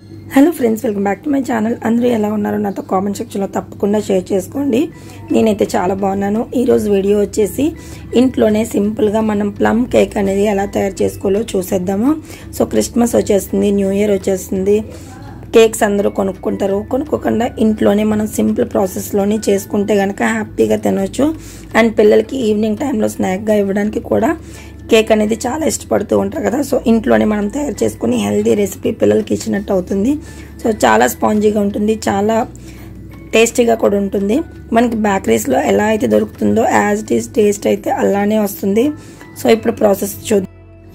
hello friends welcome back to my channel అందరూ ఎలా ఉన్నారో నాతో కామెంట్ సెక్షన్లో తప్పకుండా షేర్ చేసుకోండి నేనైతే చాలా బాగున్నాను ఈరోజు వీడియో వచ్చేసి ఇంట్లోనే సింపుల్గా మనం ప్లమ్ కేక్ అనేది ఎలా తయారు చేసుకోవాలో చూసేద్దాము సో క్రిస్మస్ వచ్చేస్తుంది న్యూ ఇయర్ వచ్చేస్తుంది కేక్స్ అందరూ కొనుక్కుంటారు కొనుక్కోకుండా ఇంట్లోనే మనం సింపుల్ ప్రాసెస్లోనే చేసుకుంటే కనుక హ్యాపీగా తినొచ్చు అండ్ పిల్లలకి ఈవినింగ్ టైంలో స్నాక్గా ఇవ్వడానికి కూడా కేక్ అనేది చాలా ఇష్టపడుతూ ఉంటారు కదా సో ఇంట్లోనే మనం తయారు చేసుకుని హెల్దీ రెసిపీ పిల్లలకి ఇచ్చినట్టు అవుతుంది సో చాలా స్పాంజీగా ఉంటుంది చాలా టేస్టీగా కూడా ఉంటుంది మనకి బేకరీస్లో ఎలా అయితే దొరుకుతుందో యాజ్ ఇట్ ఈస్ టేస్ట్ అయితే అలానే వస్తుంది సో ఇప్పుడు ప్రాసెస్ చూద్దాం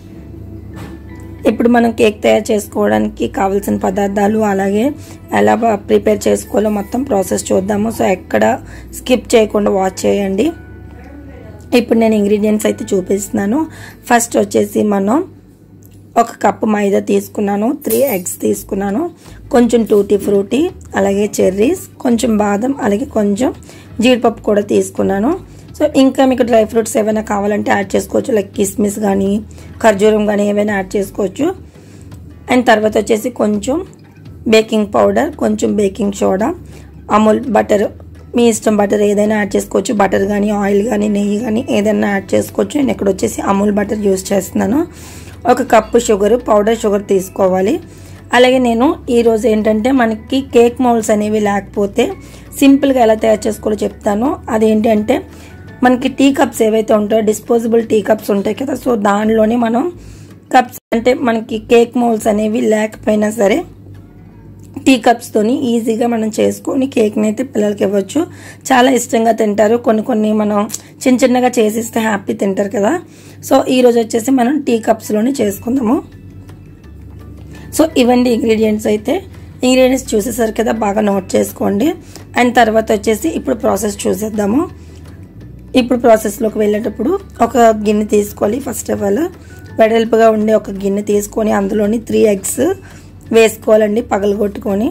ఇప్పుడు మనం కేక్ తయారు చేసుకోవడానికి కావాల్సిన పదార్థాలు అలాగే ఎలా ప్రిపేర్ చేసుకోవాలో మొత్తం ప్రాసెస్ చూద్దాము సో ఎక్కడ స్కిప్ చేయకుండా వాచ్ చేయండి ఇప్పుడు నేను ఇంగ్రీడియంట్స్ అయితే చూపిస్తున్నాను ఫస్ట్ వచ్చేసి మనం ఒక కప్పు మైదా తీసుకున్నాను త్రీ ఎగ్స్ తీసుకున్నాను కొంచెం టూటీ ఫ్రూటీ అలాగే చెర్రీస్ కొంచెం బాదం అలాగే కొంచెం జీడిపప్పు కూడా తీసుకున్నాను సో ఇంకా మీకు డ్రై ఫ్రూట్స్ ఏమైనా కావాలంటే యాడ్ చేసుకోవచ్చు లైక్ కిస్మిస్ కానీ ఖర్జూరం కానీ ఏమైనా యాడ్ చేసుకోవచ్చు అండ్ తర్వాత వచ్చేసి కొంచెం బేకింగ్ పౌడర్ కొంచెం బేకింగ్ సోడా అమూల్ బటర్ మీ ఇష్టం బటర్ ఏదైనా యాడ్ చేసుకోవచ్చు బటర్ కానీ ఆయిల్ కానీ నెయ్యి కానీ ఏదైనా యాడ్ చేసుకోవచ్చు నేను ఇక్కడ వచ్చేసి అమూల్ బటర్ యూస్ చేస్తున్నాను ఒక కప్పు షుగర్ పౌడర్ షుగర్ తీసుకోవాలి అలాగే నేను ఈరోజు ఏంటంటే మనకి కేక్ మౌల్స్ అనేవి లేకపోతే సింపుల్గా ఎలా తయారు చేసుకోవాలో చెప్తాను అదేంటి అంటే మనకి టీ కప్స్ ఏవైతే ఉంటాయో డిస్పోజబుల్ టీ కప్స్ ఉంటాయి కదా సో దానిలోనే మనం కప్స్ అంటే మనకి కేక్ మౌల్స్ అనేవి లేకపోయినా సరే టీ కప్స్తోని ఈజీగా మనం చేసుకొని కేక్ని అయితే పిల్లలకి ఇవ్వచ్చు చాలా ఇష్టంగా తింటారు కొన్ని కొన్ని మనం చిన్న చిన్నగా చేసిస్తే హ్యాపీ తింటారు కదా సో ఈరోజు వచ్చేసి మనం టీ కప్స్లోనే చేసుకుందాము సో ఇవన్నీ ఇంగ్రీడియంట్స్ అయితే ఇంగ్రీడియంట్స్ చూసేసరికి కదా బాగా నోట్ చేసుకోండి అండ్ తర్వాత వచ్చేసి ఇప్పుడు ప్రాసెస్ చూసేద్దాము ఇప్పుడు ప్రాసెస్లోకి వెళ్ళేటప్పుడు ఒక గిన్నె తీసుకోవాలి ఫస్ట్ ఆఫ్ ఆల్ వెడల్పుగా ఉండే ఒక గిన్నె తీసుకొని అందులోని త్రీ ఎగ్స్ వేసుకోవాలండి పగలగొట్టుకొని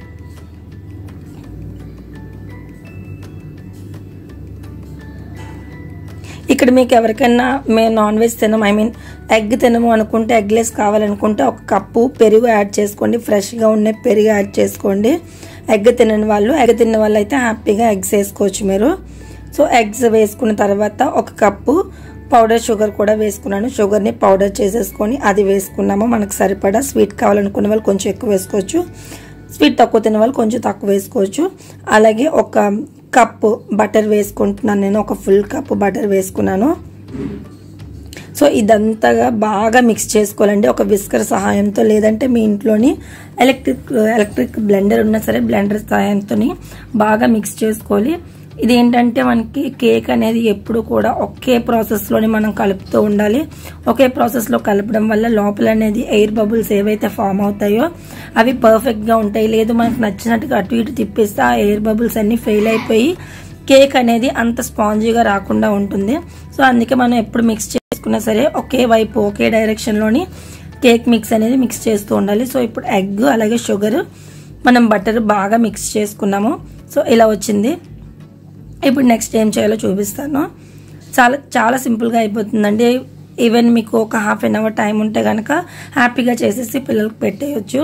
ఇక్కడ మీకు ఎవరికైనా మేము నాన్ వెజ్ తినము ఐ మీన్ ఎగ్ తినము అనుకుంటే ఎగ్లెస్ కావాలనుకుంటే ఒక కప్పు పెరుగు యాడ్ చేసుకోండి ఫ్రెష్గా ఉండే పెరుగు యాడ్ చేసుకోండి ఎగ్ తినని వాళ్ళు ఎగ్ తిన్న వాళ్ళు అయితే హ్యాపీగా ఎగ్స్ వేసుకోవచ్చు మీరు సో ఎగ్స్ వేసుకున్న తర్వాత ఒక కప్పు పౌడర్ షుగర్ కూడా వేసుకున్నాను షుగర్ని పౌడర్ చేసేసుకొని అది వేసుకున్నాము మనకు సరిపడా స్వీట్ కావాలనుకునే వాళ్ళు కొంచెం ఎక్కువ వేసుకోవచ్చు స్వీట్ తక్కువ తినే వాళ్ళు కొంచెం తక్కువ వేసుకోవచ్చు అలాగే ఒక కప్పు బటర్ వేసుకుంటున్నాను నేను ఒక ఫుల్ కప్పు బటర్ వేసుకున్నాను సో ఇదంతగా బాగా మిక్స్ చేసుకోవాలండి ఒక విస్కర్ సహాయంతో లేదంటే మీ ఇంట్లోని ఎలక్ట్రిక్ ఎలక్ట్రిక్ బ్లెండర్ ఉన్నా సరే బ్లెండర్ సహాయంతో బాగా మిక్స్ చేసుకోవాలి ఇది ఏంటంటే మనకి కేక్ అనేది ఎప్పుడు కూడా ఒకే ప్రాసెస్లోనే మనం కలుపుతూ ఉండాలి ఒకే ప్రాసెస్లో కలపడం వల్ల లోపల అనేది ఎయిర్ బబుల్స్ ఏవైతే ఫామ్ అవుతాయో అవి పర్ఫెక్ట్గా ఉంటాయి లేదు మనకు నచ్చినట్టుగా అటు ఇటు తిప్పేస్తే ఆ ఎయిర్ బబుల్స్ అన్నీ ఫెయిల్ అయిపోయి కేక్ అనేది అంత స్పాంజీగా రాకుండా ఉంటుంది సో అందుకే మనం ఎప్పుడు మిక్స్ చేసుకున్నా సరే ఒకే వైపు ఒకే డైరెక్షన్లోని కేక్ మిక్స్ అనేది మిక్స్ చేస్తూ ఉండాలి సో ఇప్పుడు ఎగ్ అలాగే షుగర్ మనం బటర్ బాగా మిక్స్ చేసుకున్నాము సో ఇలా వచ్చింది ఇప్పుడు నెక్స్ట్ ఏం చేయాలో చూపిస్తాను చాలా చాలా సింపుల్గా అయిపోతుందండి ఈవెన్ మీకు ఒక హాఫ్ అన్ అవర్ టైం ఉంటే కనుక హ్యాపీగా చేసేసి పిల్లలకు పెట్టేయచ్చు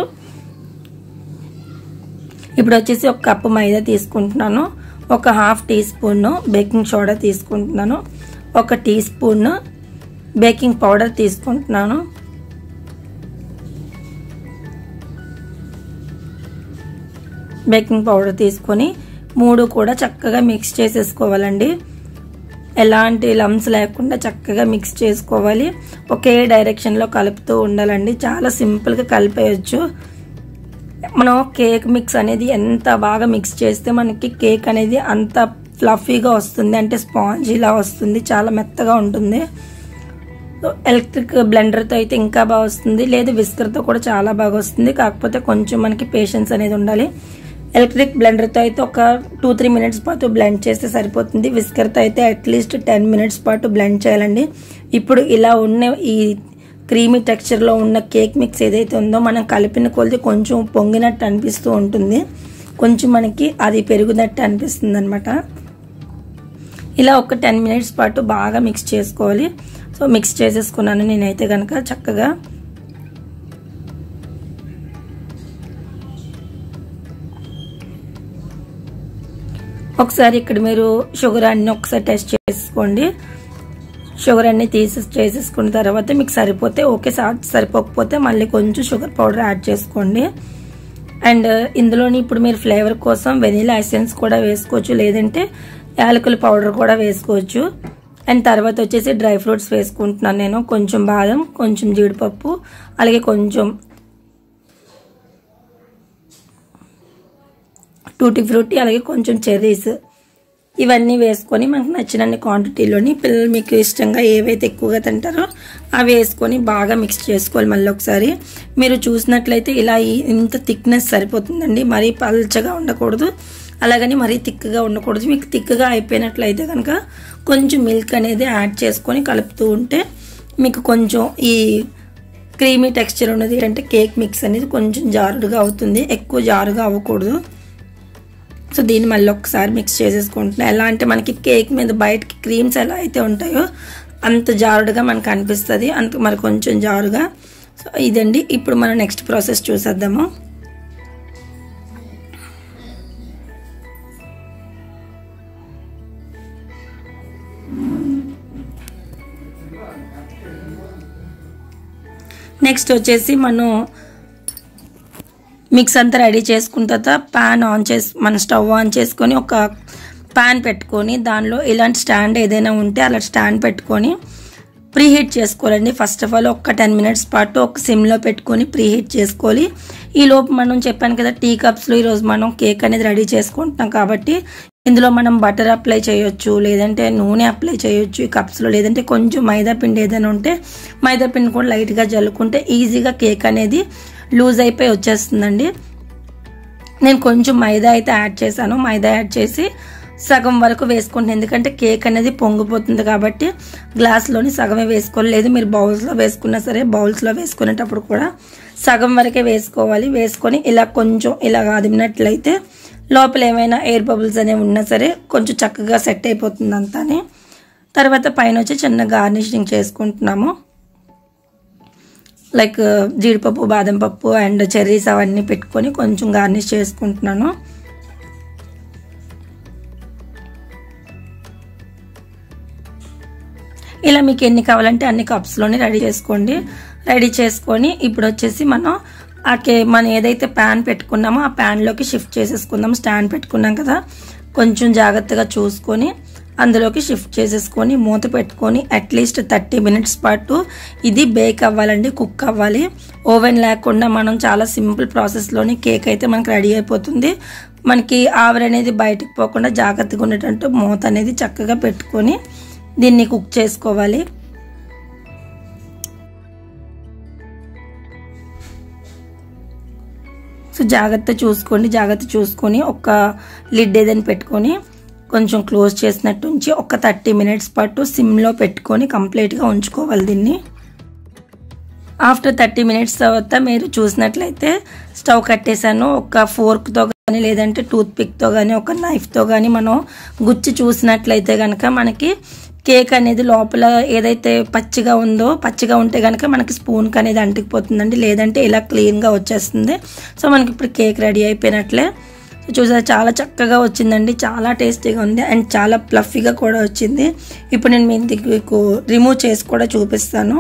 ఇప్పుడు వచ్చేసి ఒక కప్పు మైదా తీసుకుంటున్నాను ఒక half teaspoon baking soda తీసుకుంటున్నాను ఒక టీ స్పూన్ బేకింగ్ పౌడర్ తీసుకుంటున్నాను బేకింగ్ పౌడర్ తీసుకొని మూడు కూడా చక్కగా మిక్స్ చేసేసుకోవాలండి ఎలాంటి లమ్స్ లేకుండా చక్కగా మిక్స్ చేసుకోవాలి ఒకే డైరెక్షన్లో కలుపుతూ ఉండాలండి చాలా సింపుల్గా కలిపేయచ్చు మనం కేక్ మిక్స్ అనేది ఎంత బాగా మిక్స్ చేస్తే మనకి కేక్ అనేది అంత ఫ్లఫీగా వస్తుంది అంటే స్పాంజీలా వస్తుంది చాలా మెత్తగా ఉంటుంది ఎలక్ట్రిక్ బ్లెండర్తో అయితే ఇంకా బాగా వస్తుంది లేదు విస్కర్తో కూడా చాలా బాగా వస్తుంది కాకపోతే కొంచెం మనకి పేషెన్స్ అనేది ఉండాలి ఎలక్ట్రిక్ బ్లెండర్తో అయితే ఒక టూ త్రీ మినిట్స్ పాటు బ్లెండ్ చేస్తే సరిపోతుంది విస్కర్తో అయితే అట్లీస్ట్ టెన్ మినిట్స్ పాటు బ్లెండ్ చేయాలండి ఇప్పుడు ఇలా ఉన్న ఈ క్రీమీ టెక్స్చర్లో ఉన్న కేక్ మిక్స్ ఏదైతే ఉందో మనం కలిపిన కొలిది కొంచెం పొంగినట్టు అనిపిస్తూ ఉంటుంది కొంచెం మనకి అది పెరుగునట్టు అనిపిస్తుంది అనమాట ఇలా ఒక టెన్ మినిట్స్ పాటు బాగా మిక్స్ చేసుకోవాలి సో మిక్స్ చేసేసుకున్నాను నేనైతే కనుక చక్కగా ఒకసారి ఇక్కడ మీరు షుగర్ అన్ని ఒకసారి టెస్ట్ చేసుకోండి షుగర్ అన్ని తీసి చేసేసుకున్న తర్వాత మీకు సరిపోతే ఓకే సరిపోకపోతే మళ్ళీ కొంచెం షుగర్ పౌడర్ యాడ్ చేసుకోండి అండ్ ఇందులోని ఇప్పుడు మీరు ఫ్లేవర్ కోసం వెనీలా ఎసెన్స్ కూడా వేసుకోవచ్చు లేదంటే యాలకుల పౌడర్ కూడా వేసుకోవచ్చు అండ్ తర్వాత వచ్చేసి డ్రై ఫ్రూట్స్ వేసుకుంటున్నాను నేను కొంచెం బాదం కొంచెం జీడిపప్పు అలాగే కొంచెం టూటీ ఫ్రూటీ అలాగే కొంచెం చెర్రీస్ ఇవన్నీ వేసుకొని మనకు నచ్చినన్ని క్వాంటిటీలోని పిల్లలు మీకు ఇష్టంగా ఏవైతే ఎక్కువగా తింటారో అవి వేసుకొని బాగా మిక్స్ చేసుకోవాలి మళ్ళీ ఒకసారి మీరు చూసినట్లయితే ఇలా ఇంత థిక్నెస్ సరిపోతుందండి మరీ పల్చగా ఉండకూడదు అలాగని మరీ థిక్గా ఉండకూడదు మీకు థిక్గా అయిపోయినట్లయితే కనుక కొంచెం మిల్క్ అనేది యాడ్ చేసుకొని కలుపుతూ ఉంటే మీకు కొంచెం ఈ క్రీమీ టెక్స్చర్ ఉన్నది అంటే కేక్ మిక్స్ అనేది కొంచెం జారుడుగా అవుతుంది ఎక్కువ జారుగా అవ్వకూడదు సో దీన్ని మళ్ళీ ఒకసారి మిక్స్ చేసేసుకుంటున్నాం ఎలా అంటే మనకి కేక్ మీద బయటకి క్రీమ్స్ ఎలా అయితే ఉంటాయో అంత జారుడుగా మనకు అనిపిస్తుంది అంత మరి కొంచెం జారుగా సో ఇదండి ఇప్పుడు మనం నెక్స్ట్ ప్రాసెస్ చూసేద్దాము నెక్స్ట్ వచ్చేసి మనం మిక్స్ అంతా రెడీ చేసుకున్న తర్వాత ప్యాన్ ఆన్ చేసి మన స్టవ్ ఆన్ చేసుకొని ఒక ప్యాన్ పెట్టుకొని దానిలో ఇలాంటి స్టాండ్ ఏదైనా ఉంటే అలా స్టాండ్ పెట్టుకొని ప్రీ హీట్ చేసుకోవాలండి ఫస్ట్ ఆఫ్ ఆల్ ఒక టెన్ మినిట్స్ పాటు ఒక సిమ్లో పెట్టుకొని ప్రీ హీట్ చేసుకోవాలి ఈ లోపు మనం చెప్పాను కదా టీ కప్స్లో ఈరోజు మనం కేక్ అనేది రెడీ చేసుకుంటున్నాం కాబట్టి ఇందులో మనం బటర్ అప్లై చేయొచ్చు లేదంటే నూనె అప్లై చేయొచ్చు ఈ కప్స్లో లేదంటే కొంచెం మైదా పిండి ఏదైనా ఉంటే మైదా పిండి కూడా లైట్గా జల్లుకుంటే ఈజీగా కేక్ అనేది లూజ్ అయిపోయి వచ్చేస్తుందండి నేను కొంచెం మైదా అయితే యాడ్ చేశాను మైదా యాడ్ చేసి సగం వరకు వేసుకుంటాను ఎందుకంటే కేక్ అనేది పొంగిపోతుంది కాబట్టి గ్లాస్లోని సగమే వేసుకోవాలి లేదు మీరు బౌల్స్లో వేసుకున్నా సరే బౌల్స్లో వేసుకునేటప్పుడు కూడా సగం వరకే వేసుకోవాలి వేసుకొని ఇలా కొంచెం ఇలా అదిమినట్లయితే లోపల ఏమైనా ఎయిర్ బబుల్స్ అనేవి ఉన్నా సరే కొంచెం చక్కగా సెట్ అయిపోతుంది అంతానే తర్వాత పైన వచ్చి చిన్న గార్నిషింగ్ చేసుకుంటున్నాము లైక్ జీడిపప్పు బాదం పప్పు అండ్ చెర్రీస్ అవన్నీ పెట్టుకొని కొంచెం గార్నిష్ చేసుకుంటున్నాను ఇలా మీకు ఎన్ని కావాలంటే అన్ని కప్స్లోనే రెడీ చేసుకోండి రెడీ చేసుకొని ఇప్పుడు వచ్చేసి మనం ఆ కే మనం ఏదైతే ప్యాన్ పెట్టుకున్నామో ఆ ప్యాన్లోకి షిఫ్ట్ చేసేసుకుందాం స్టాండ్ పెట్టుకున్నాం కదా కొంచెం జాగ్రత్తగా చూసుకొని అందులోకి షిఫ్ట్ చేసేసుకొని మూత పెట్టుకొని అట్లీస్ట్ థర్టీ మినిట్స్ పాటు ఇది బేక్ అవ్వాలండి కుక్ అవ్వాలి ఓవెన్ లేకుండా మనం చాలా సింపుల్ ప్రాసెస్లోని కేక్ అయితే మనకు రెడీ అయిపోతుంది మనకి ఆవిరి అనేది బయటకు పోకుండా జాగ్రత్తగా ఉండేటట్టు మూత అనేది చక్కగా పెట్టుకొని దీన్ని కుక్ చేసుకోవాలి సో జాగ్రత్త చూసుకోండి జాగ్రత్త చూసుకొని ఒక లిడ్ ఏదైనా పెట్టుకొని కొంచెం క్లోజ్ చేసినట్టు ఉంచి ఒక థర్టీ మినిట్స్ పాటు సిమ్లో పెట్టుకొని కంప్లీట్గా ఉంచుకోవాలి దీన్ని ఆఫ్టర్ థర్టీ మినిట్స్ తర్వాత మీరు చూసినట్లయితే స్టవ్ కట్టేసాను ఒక ఫోర్క్తో కానీ లేదంటే టూత్ పిక్తో కానీ ఒక నైఫ్తో కానీ మనం గుచ్చి చూసినట్లయితే కనుక మనకి కేక్ అనేది లోపల ఏదైతే పచ్చిగా ఉందో పచ్చిగా ఉంటే కనుక మనకి స్పూన్కి అనేది అంటుకుపోతుందండి లేదంటే ఇలా క్లీన్గా వచ్చేస్తుంది సో మనకి ఇప్పుడు కేక్ రెడీ అయిపోయినట్లే సో చూసారు చాలా చక్కగా వచ్చిందండి చాలా టేస్టీగా ఉంది అండ్ చాలా ప్లఫీగా కూడా వచ్చింది ఇప్పుడు నేను మీకు రిమూవ్ చేసి కూడా చూపిస్తాను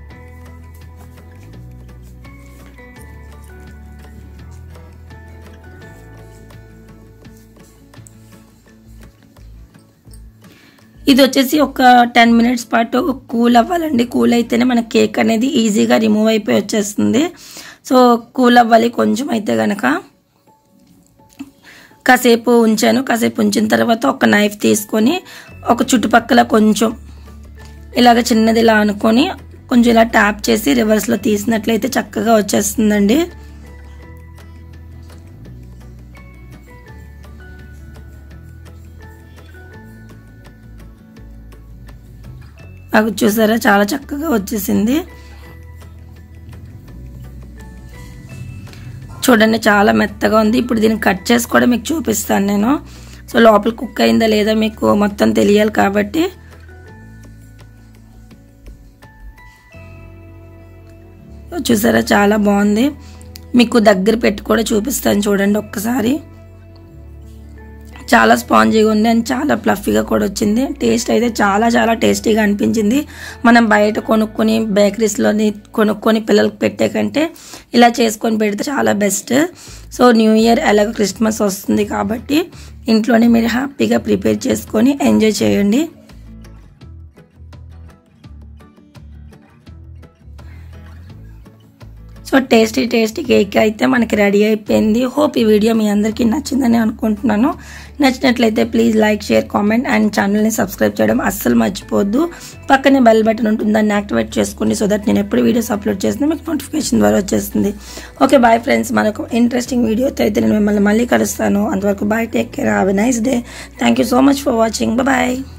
ఇది వచ్చేసి ఒక టెన్ మినిట్స్ పాటు కూల్ అవ్వాలండి కూల్ అయితేనే మన కేక్ అనేది ఈజీగా రిమూవ్ అయిపోయి వచ్చేస్తుంది సో కూల్ అవ్వాలి కొంచెం అయితే కనుక కాసేపు ఉంచాను కాసేపు ఉంచిన తర్వాత ఒక నైఫ్ తీసుకొని ఒక చుట్టుపక్కల కొంచెం ఇలాగ చిన్నది ఇలా అనుకొని కొంచెం ఇలా ట్యాప్ చేసి రివర్స్లో తీసినట్లయితే చక్కగా వచ్చేస్తుందండి నాకు చూసారా చాలా చక్కగా వచ్చేసింది చూడండి చాలా మెత్తగా ఉంది ఇప్పుడు దీన్ని కట్ చేసి కూడా మీకు చూపిస్తాను నేను సో లోపల కుక్ అయిందా లేదా మీకు మొత్తం తెలియాలి కాబట్టి చూసారా చాలా బాగుంది మీకు దగ్గర పెట్టి కూడా చూపిస్తాను చూడండి ఒక్కసారి చాలా స్పాంజీగా ఉంది అండ్ చాలా ప్లఫీగా కూడా వచ్చింది టేస్ట్ అయితే చాలా చాలా టేస్టీగా అనిపించింది మనం బయట కొనుక్కొని బేకరీస్లోని కొనుక్కొని పిల్లలకి పెట్టే కంటే ఇలా చేసుకొని పెడితే చాలా బెస్ట్ సో న్యూ ఇయర్ ఎలాగో క్రిస్మస్ వస్తుంది కాబట్టి ఇంట్లోనే మీరు హ్యాపీగా ప్రిపేర్ చేసుకొని ఎంజాయ్ చేయండి సో టేస్టీ టేస్టీ కేక్ అయితే మనకి రెడీ అయిపోయింది హోప్ ఈ వీడియో మీ అందరికీ నచ్చిందని అనుకుంటున్నాను నచ్చినట్లయితే please like share comment and ఛానల్ని సబ్స్క్రైబ్ చేయడం అస్సలు మర్చిపోవద్దు పక్కనే బెల్ బటన్ ఉంటుంది దాన్ని యాక్టివేట్ చేసుకోండి సో దట్ నేను ఎప్పుడు వీడియోస్ అప్లోడ్ చేస్తే మీకు నోటిఫికేషన్ ద్వారా వచ్చేస్తుంది ఓకే బాయ్ ఫ్రెండ్స్ మనకు ఇంట్రెస్టింగ్ వీడియోతో అయితే నేను మిమ్మల్ని మళ్ళీ కలుస్తాను అంతవరకు bye take care have a nice day thank you so much for watching bye